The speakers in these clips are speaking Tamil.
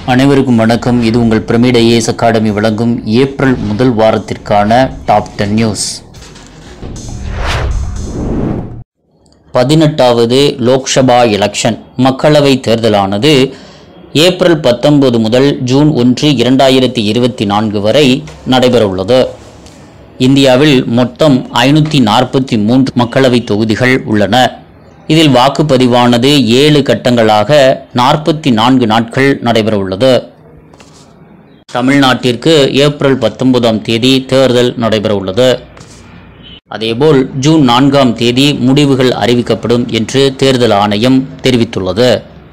அனைவருக்கும் வணக்கம் இது உங்கள் பிரமிட் ஐஏஎஸ் அகாடமி வழங்கும் ஏப்ரல் முதல் வாரத்திற்கான டாப் டென் நியூஸ் பதினெட்டாவது லோக்சபா எலெக்ஷன் மக்களவை தேர்தலானது ஏப்ரல் பத்தொன்பது முதல் ஜூன் ஒன்று இரண்டாயிரத்தி இருபத்தி நான்கு வரை நடைபெறவுள்ளது இந்தியாவில் மொத்தம் ஐநூற்றி நாற்பத்தி மூன்று மக்களவை தொகுதிகள் உள்ளன இதில் வாக்குப்பதிவானது ஏழு கட்டங்களாக நாற்பத்தி நான்கு நாட்கள் நடைபெறவுள்ளது தமிழ்நாட்டிற்கு ஏப்ரல் பத்தொன்பதாம் தேதி தேர்தல் நடைபெறவுள்ளது அதேபோல் ஜூன் நான்காம் தேதி முடிவுகள் அறிவிக்கப்படும் என்று தேர்தல் ஆணையம் தெரிவித்துள்ளது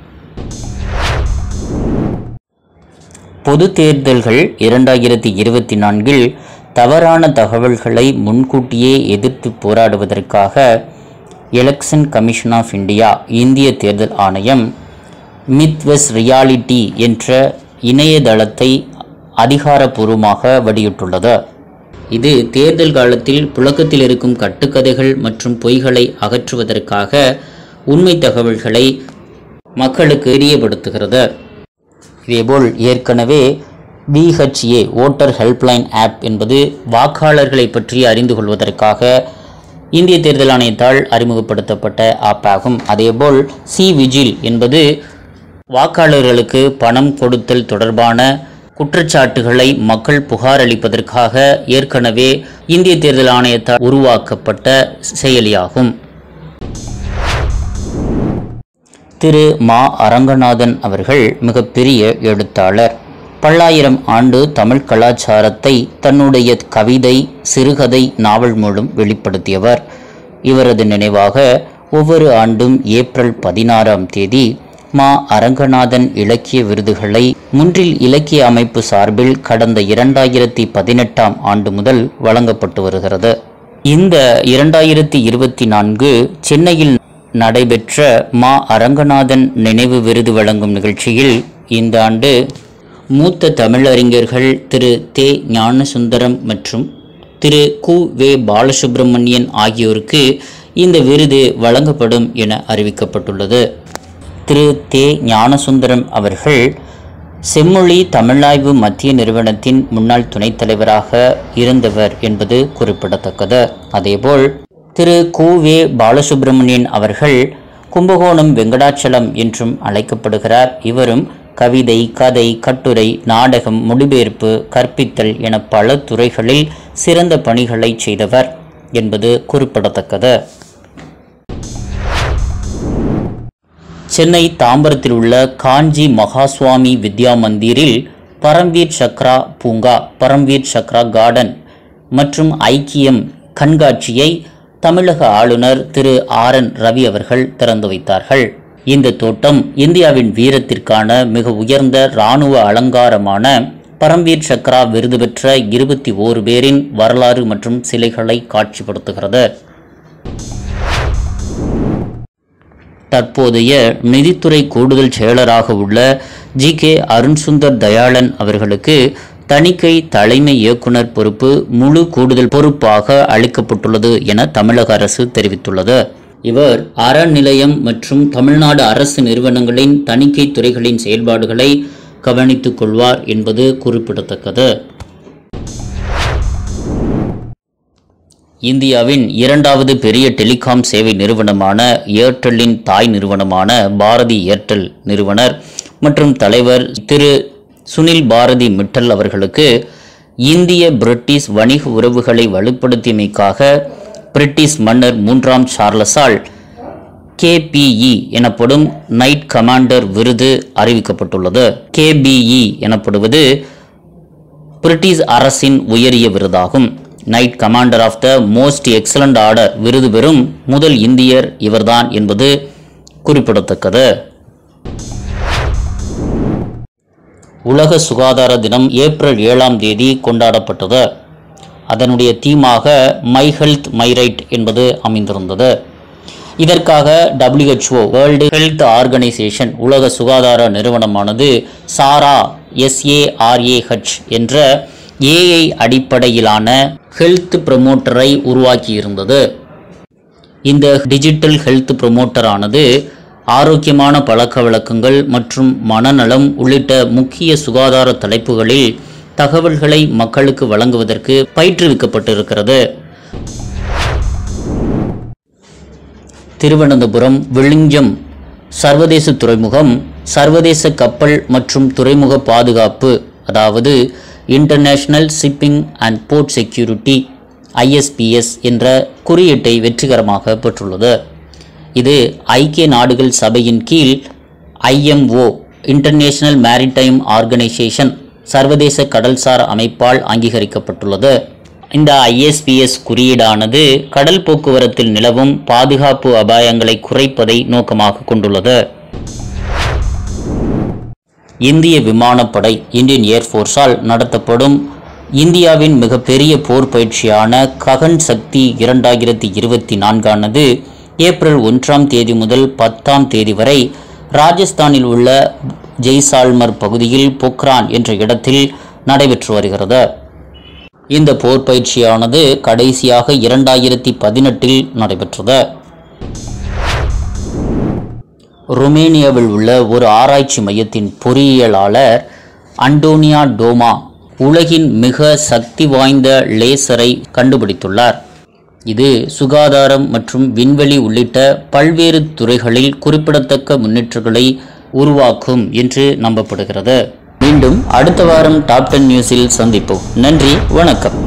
பொது தேர்தல்கள் இரண்டாயிரத்தி இருபத்தி நான்கில் தவறான தகவல்களை முன்கூட்டியே எதிர்த்து போராடுவதற்காக எலெக்ஷன் கமிஷன் ஆஃப் இந்தியா இந்திய தேர்தல் ஆணையம் மித்வெஸ் ரியாலிட்டி என்ற இணையதளத்தை அதிகாரப்பூர்வமாக வெளியிட்டுள்ளது இது தேர்தல் காலத்தில் புழக்கத்தில் இருக்கும் கட்டுக்கதைகள் மற்றும் பொய்களை அகற்றுவதற்காக உண்மை தகவல்களை மக்களுக்கு தெரியப்படுத்துகிறது இதேபோல் ஏற்கனவே பிஹெச்ஏ ஓட்டர் ஹெல்ப்லைன் ஆப் என்பது வாக்காளர்களை பற்றி அறிந்து கொள்வதற்காக இந்திய தேர்தல் ஆணையத்தால் அறிமுகப்படுத்தப்பட்ட ஆப் ஆகும் அதேபோல் சி விஜில் என்பது வாக்காளர்களுக்கு பணம் கொடுத்தல் தொடர்பான குற்றச்சாட்டுகளை மக்கள் புகார் அளிப்பதற்காக ஏற்கனவே இந்திய தேர்தல் ஆணையத்தால் உருவாக்கப்பட்ட செயலியாகும் திரு மா அரங்கநாதன் அவர்கள் மிகப்பெரிய எழுத்தாளர் பல்லாயிரம் ஆண்டு தமிழ் கலாச்சாரத்தை தன்னுடைய கவிதை சிறுகதை நாவல் மூலம் வெளிப்படுத்தியவர் இவரது நினைவாக ஒவ்வொரு ஆண்டும் ஏப்ரல் பதினாறாம் தேதி மா அரங்கநாதன் இலக்கிய விருதுகளை முன்றில் இலக்கிய அமைப்பு சார்பில் கடந்த இரண்டாயிரத்தி பதினெட்டாம் ஆண்டு முதல் வழங்கப்பட்டு வருகிறது இந்த இரண்டாயிரத்தி இருபத்தி நான்கு சென்னையில் நடைபெற்ற மா அரங்கநாதன் நினைவு விருது வழங்கும் நிகழ்ச்சியில் இந்த ஆண்டு மூத்த தமிழறிஞர்கள் திரு தே ஞானசுந்தரம் மற்றும் திரு கு வே பாலசுப்பிரமணியன் ஆகியோருக்கு இந்த விருது வழங்கப்படும் என அறிவிக்கப்பட்டுள்ளது திரு தே ஞானசுந்தரம் அவர்கள் செம்மொழி தமிழாய்வு மத்திய நிறுவனத்தின் முன்னாள் துணைத் தலைவராக இருந்தவர் என்பது குறிப்பிடத்தக்கது அதேபோல் திரு கு வே பாலசுப்பிரமணியன் அவர்கள் கும்பகோணம் வெங்கடாச்சலம் என்றும் அழைக்கப்படுகிறார் இவரும் கவிதை கதை கட்டுரை நாடகம் மொழிபெயர்ப்பு கற்பித்தல் என பல துறைகளில் சிறந்த பணிகளை செய்தவர் என்பது குறிப்பிடத்தக்கது சென்னை தாம்பரத்தில் உள்ள காஞ்சி மகாசுவாமி வித்யா மந்திரில் பரம்வீர் சக்ரா பூங்கா பரம்வீர் சக்ரா கார்டன் மற்றும் ஐக்கியம் கண்காட்சியை தமிழக ஆளுநர் திரு ஆர் என் ரவி அவர்கள் திறந்து வைத்தார்கள் இந்த தோட்டம் இந்தியாவின் வீரத்திற்கான மிக உயர்ந்த இராணுவ அலங்காரமான பரம்வீர் சக்ரா விருது பெற்ற இருபத்தி ஓரு பேரின் வரலாறு மற்றும் சிலைகளை காட்சிப்படுத்துகிறது தற்போதைய நிதித்துறை கூடுதல் செயலராக உள்ள ஜி கே அருண்சுந்தர் தயாளன் அவர்களுக்கு தணிக்கை தலைமை இயக்குனர் பொறுப்பு முழு கூடுதல் பொறுப்பாக அளிக்கப்பட்டுள்ளது என தமிழக அரசு தெரிவித்துள்ளது இவர் அறநிலையம் மற்றும் தமிழ்நாடு அரசு நிறுவனங்களின் தணிக்கை துறைகளின் செயல்பாடுகளை கவனித்துக் கொள்வார் என்பது குறிப்பிடத்தக்கது இந்தியாவின் இரண்டாவது பெரிய டெலிகாம் சேவை நிறுவனமான ஏர்டெல்லின் தாய் நிறுவனமான பாரதி ஏர்டெல் நிறுவனர் மற்றும் தலைவர் திரு சுனில் பாரதி மிட்டல் அவர்களுக்கு இந்திய பிரிட்டிஷ் வணிக உறவுகளை வலுப்படுத்தியமைக்காக பிரிட்டிஷ் மன்னர் மூன்றாம் சார்லஸால் கேபிஇ எனப்படும் நைட் கமாண்டர் விருது அறிவிக்கப்பட்டுள்ளது கேபிஇ எனப்படுவது பிரிட்டிஷ் அரசின் உயரிய விருதாகும் knight commander of the most excellent order விருது பெறும் முதல் இந்தியர் இவர்தான் என்பது குறிப்பிடத்தக்கது உலக சுகாதார தினம் ஏப்ரல் ஏழாம் தேதி கொண்டாடப்பட்டது அதனுடைய தீமாக மை ஹெல்த் மை ரைட் என்பது அமைந்திருந்தது இதற்காக WHO வேர்ல்டு ஹெல்த் ஆர்கனைசேஷன் உலக சுகாதார நிறுவனமானது சாரா எஸ்ஏஆர்ஏஹெச் என்ற ஏஐ அடிப்படையிலான ஹெல்த் ப்ரமோட்டரை உருவாக்கியிருந்தது இந்த டிஜிட்டல் ஹெல்த் ப்ரொமோட்டரானது ஆரோக்கியமான பழக்க வழக்கங்கள் மற்றும் மனநலம் உள்ளிட்ட முக்கிய சுகாதார தலைப்புகளில் தகவல்களை மக்களுக்கு வழங்குவதற்கு பயிற்றுவிக்கப்பட்டிருக்கிறது திருவனந்தபுரம் விழுஞ்சம் சர்வதேச துறைமுகம் சர்வதேச கப்பல் மற்றும் துறைமுக பாதுகாப்பு அதாவது international shipping and port security ISPS என்ற குறியீட்டை வெற்றிகரமாக பெற்றுள்ளது இது ஐக்கிய நாடுகள் சபையின் கீழ் ஐஎம்ஓ இன்டர்நேஷனல் மேரிடைம் ஆர்கனைசேஷன் சர்வதேச கடல்சார் அமைப்பால் அங்கீகரிக்கப்பட்டுள்ளது இந்த ஐஎஸ்பிஎஸ் குறியீடானது கடல் போக்குவரத்தில் நிலவும் பாதுகாப்பு அபாயங்களை குறைப்பதை நோக்கமாக கொண்டுள்ளது இந்திய விமானப்படை இந்தியன் ஏர்ஃபோர்ஸால் நடத்தப்படும் இந்தியாவின் மிகப்பெரிய போர் பயிற்சியான ககன் சக்தி இரண்டாயிரத்தி இருபத்தி நான்கானது ஏப்ரல் ஒன்றாம் தேதி முதல் பத்தாம் தேதி வரை ராஜஸ்தானில் உள்ள ஜெய்சால்மர் பகுதியில் பொக்ரான் என்ற இடத்தில் நடைபெற்று வருகிறது இந்த போர் பயிற்சியானது கடைசியாக இரண்டாயிரத்தி பதினெட்டில் நடைபெற்றது ருமேனியாவில் உள்ள ஒரு ஆராய்ச்சி மையத்தின் பொறியியலாளர் அண்டோனியா டோமா உலகின் மிக சக்தி வாய்ந்த லேசரை கண்டுபிடித்துள்ளார் இது சுகாதாரம் மற்றும் விண்வெளி உள்ளிட்ட பல்வேறு துறைகளில் குறிப்பிடத்தக்க முன்னேற்றங்களை உருவாக்கும் என்று நம்பப்படுகிறது மீண்டும் அடுத்த வாரம் டாப் டென் நியூஸில் சந்திப்போம் நன்றி வணக்கம்